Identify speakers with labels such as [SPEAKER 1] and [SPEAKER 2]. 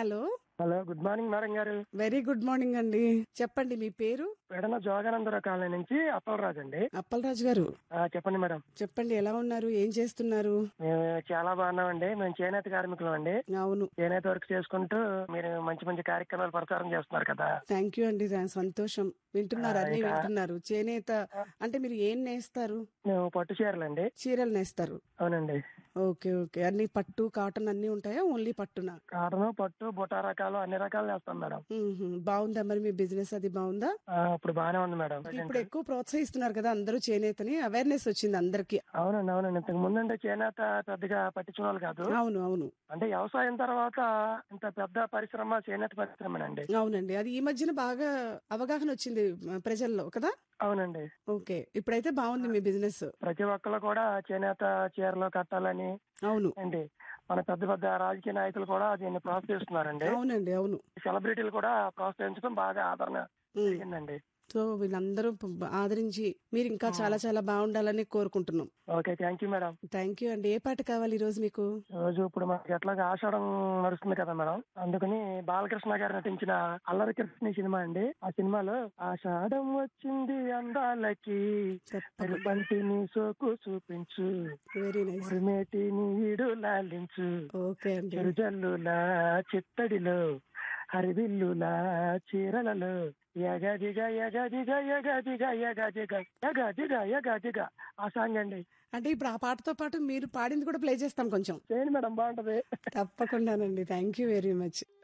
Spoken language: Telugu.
[SPEAKER 1] Hello
[SPEAKER 2] hello good morning madam గారు
[SPEAKER 1] వెరీ గుడ్ మార్నింగ్ అండి చెప్పండి మీ పేరు
[SPEAKER 2] పెడన జోగానందరావు కాలనీ నుంచి అప్పలరాజు అండి
[SPEAKER 1] అప్పలరాజు గారు
[SPEAKER 2] ఆ, చెప్పండి మేడం
[SPEAKER 1] చెప్పండి ఎలా ఉన్నారు ఏం చేస్తున్నారు
[SPEAKER 2] మేము చాలా బాగున్నామండి మేము చేనేత కార్మికులం అండి
[SPEAKER 1] అవును
[SPEAKER 2] చేనేత వర్క్ చేసుకుంటూ మీరు మంచి మంచి కార్యక్రమాలు ప్రచారం చేస్తున్నారు కదా
[SPEAKER 1] థ్యాంక్ యూ అండి దా- సంతోషం వింటున్నారు అన్ని వింటున్నారు చేనేత అంటే మీరు ఏం నేస్తారు
[SPEAKER 2] మేము పట్టు చీరలండి
[SPEAKER 1] చీరలు నేస్తారు
[SPEAKER 2] అవునండి
[SPEAKER 1] ఓకే ఓకే అన్ని పట్టు కాటన్ అన్ని ఉంటాయా ఓన్లీ పట్టునా
[SPEAKER 2] కాటను పట్టు బుటా రకాలు అన్ని రకాలు చేస్తాం మేడం
[SPEAKER 1] మ్మ్హ్మ్. బాగుందా మరి మీ బిజినెస్ అది బాగుందా
[SPEAKER 2] ఆ, ఇప్పుడు బాగానే ఉంది మేడం
[SPEAKER 1] ఇప్పుడు ఎక్కువ ప్రోత్సహిస్తున్నారు కదా అందరూ చేనేతని అవేర్నెస్ వచ్చింది అందరికి
[SPEAKER 2] అవునండి అవునండి ఇంతకు ముందు అంటే చేనేత పెద్దగా పట్టించుకునే వాళ్ళు కాదు
[SPEAKER 1] అవును అవును
[SPEAKER 2] అంటే వ్యవసాయం తర్వాత ఇంత పెద్ద పరిశ్రమ చేనేత పరిశ్రమనండి
[SPEAKER 1] అవునండి అది ఈ మధ్యన బాగా అవగాహన వచ్చింది మ, ప్రజల్లో కదా
[SPEAKER 2] అవునండి
[SPEAKER 1] ఓకే ఇప్పుడైతే బాగుంది మీ బిజినెస్
[SPEAKER 2] ప్రతి ఒక్కరు కూడా చేనేత చీరలు కట్టాలని
[SPEAKER 1] అవును
[SPEAKER 2] అండి మన పెద్ద పెద్ద రాజకీయ నాయకులు కూడా దీన్ని ప్రోత్సహిస్తున్నారండి
[SPEAKER 1] అవునండి అవును
[SPEAKER 2] సెలబ్రిటీలు కూడా ప్రోత్సహించడం బాగా ఆదరణ
[SPEAKER 1] ఉమ్.
[SPEAKER 2] జరిగిందండి
[SPEAKER 1] సో వీళ్ళందరూ ప- ఆదరించి మీరు ఇంకా చాలా చాలా బాగుండాలని కోరుకుంటున్నాం
[SPEAKER 2] okay thank you madam
[SPEAKER 1] thank you అండి ఏ పాట కావాలి ఈ రోజు మీకు
[SPEAKER 2] రోజు ఇప్పుడు మనకి ఎట్లాగా ఆషాఢం నడుస్తుంది కదా మేడం అందుకని బాలకృష్ణ గారు నటించిన అల్లరి కృష్ణ సినిమా అండి ఆ సినిమాలో ఆషాఢం వచ్చింది అందాలకి
[SPEAKER 1] తప్పకుండా
[SPEAKER 2] బంతిని సోకు చూపించు
[SPEAKER 1] వెరీ నైస్
[SPEAKER 2] ఉరిమేటిని ఈడు లాలించు
[SPEAKER 1] ఓకే అండి
[SPEAKER 2] చిరుజల్లులా చిత్తడిలో హరివిల్లులా చీరలలో యగదిగా యగదిగా యగదిగా యగదిగా యగదిగా యగదిగా ఆ సాంగ్ అండి
[SPEAKER 1] అంటే ఇప్పుడు ఆ పాటతో పాటు మీరు పాడింది కూడా ప్లే చేస్తాం కొంచెం
[SPEAKER 2] చేయండి మేడం బాగుంటది
[SPEAKER 1] తప్పకుండానండి థ్యాంక్ యూ వెరీ మచ్